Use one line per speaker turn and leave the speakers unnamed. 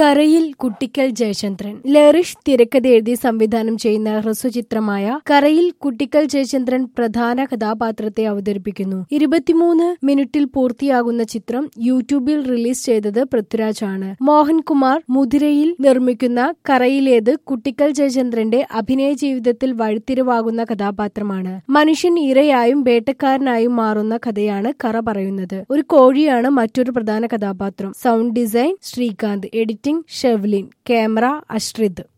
കരയിൽ കുട്ടിക്കൽ ജയചന്ദ്രൻ ലറിഷ് തിരക്കഥ എഴുതി സംവിധാനം ചെയ്യുന്ന ഹ്രസ്വചിത്രമായ കരയിൽ കുട്ടിക്കൽ ജയചന്ദ്രൻ പ്രധാന കഥാപാത്രത്തെ അവതരിപ്പിക്കുന്നു ഇരുപത്തിമൂന്ന് മിനിറ്റിൽ പൂർത്തിയാകുന്ന ചിത്രം യൂട്യൂബിൽ റിലീസ് ചെയ്തത് പൃഥ്വിരാജാണ് മോഹൻകുമാർ മുതിരയിൽ നിർമ്മിക്കുന്ന കരയിലേത് കുട്ടിക്കൽ ജയചന്ദ്രന്റെ അഭിനയ ജീവിതത്തിൽ വഴിത്തിരിവാകുന്ന കഥാപാത്രമാണ് മനുഷ്യൻ ഇരയായും വേട്ടക്കാരനായും മാറുന്ന കഥയാണ് കറ പറയുന്നത് ഒരു കോഴിയാണ് മറ്റൊരു പ്രധാന കഥാപാത്രം sound design Sreekanth editing Shevlin camera അശ്രിത്